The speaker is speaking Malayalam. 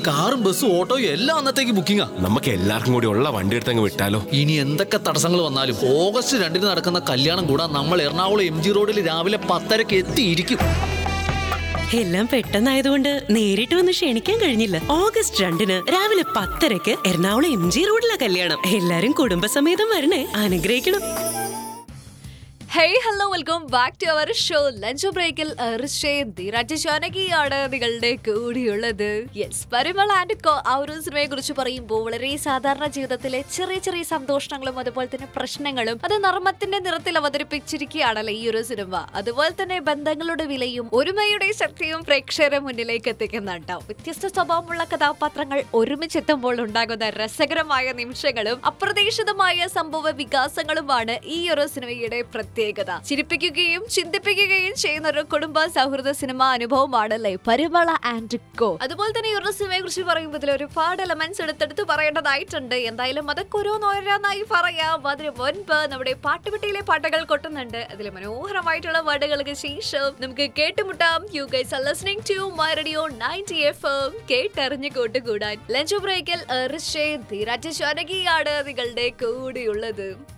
കാറും ബസ്സും ഓട്ടോയും എല്ലാം അന്നത്തേക്ക് ബുക്കിംഗാ നമുക്ക് എല്ലാവർക്കും കൂടി ഉള്ള വണ്ടി എടുത്തങ്ങ് വിട്ടാലോ ഇനി എന്തൊക്കെ തടസ്സങ്ങൾ വന്നാലും ഓഗസ്റ്റ് രണ്ടിന് നടക്കുന്ന കല്യാണം കൂടാൻ നമ്മൾ എറണാകുളം എം ജി റോഡിൽ രാവിലെ പത്തരക്ക് എത്തിയിരിക്കും എല്ലാം പെട്ടെന്നായതുകൊണ്ട് നേരിട്ട് വന്ന് ക്ഷണിക്കാൻ കഴിഞ്ഞില്ല ഓഗസ്റ്റ് രണ്ടിന് രാവിലെ പത്തരക്ക് എറണാകുളം എം ജി റോഡിലെ കല്യാണം എല്ലാരും കുടുംബസമേതം വരണേ അനുഗ്രഹിക്കണം hey hello welcome back to our show lunch ബ്രേക്കിൽ രാജശാനകിയാണ് നിങ്ങളുടെ കൂടിയുള്ളത് യെസ് പരിമൾ ആൻഡ് കോ ആ ഒരു സിനിമയെ കുറിച്ച് പറയുമ്പോൾ വളരെ സാധാരണ ജീവിതത്തിലെ ചെറിയ ചെറിയ സന്തോഷങ്ങളും അതുപോലെ തന്നെ പ്രശ്നങ്ങളും അത് നർമ്മത്തിന്റെ നിറത്തിൽ അവതരിപ്പിച്ചിരിക്കുകയാണല്ലോ ഈ ഒരു സിനിമ അതുപോലെ തന്നെ ബന്ധങ്ങളുടെ വിലയും ഒരുമയുടെ ശക്തിയും പ്രേക്ഷകരെ മുന്നിലേക്ക് എത്തിക്കുന്നുണ്ടാവും വ്യത്യസ്ത സ്വഭാവമുള്ള കഥാപാത്രങ്ങൾ ഒരുമിച്ചെത്തുമ്പോൾ ഉണ്ടാകുന്ന രസകരമായ നിമിഷങ്ങളും അപ്രതീക്ഷിതമായ സംഭവ വികാസങ്ങളുമാണ് ഈ ഒരു സിനിമയുടെ പ്രത്യേകത ചിരിപ്പിക്കുകയും ചിന്തിപ്പിക്കുകയും ചെയ്യുന്ന ഒരു കുടുംബ സൗഹൃദ സിനിമ അനുഭവമാണല്ലേ പരിമള ആൻഡ് കോ അതുപോലെ തന്നെ ഈ ഒരു സിനിമയെ കുറിച്ച് പറയുമ്പോൾ ഇതിൽ ഒരുപാട് എലമെന്റ്സ് എടുത്തെടുത്ത് പറയേണ്ടതായിട്ടുണ്ട് എന്തായാലും അതൊക്കെ ഓരോന്നോരോന്നായി പറയാം അതിന് മുൻപ് നമ്മുടെ പാട്ടുപെട്ടിയിലെ പാട്ടുകൾ കൊട്ടുന്നുണ്ട് അതിൽ മനോഹരമായിട്ടുള്ള പാട്ടുകൾക്ക് ശേഷം നമുക്ക് കേട്ടുമുട്ടാം you guys are listening to my radio 90 FM കേട്ടറിഞ്ഞു കൂട്ടുകൂടാൻ ലഞ്ച് ബ്രേക്കിൽ ഋഷേ ധീരാജ് ശാനകിയാണ് നിങ്ങളുടെ കൂടെയുള്ളത്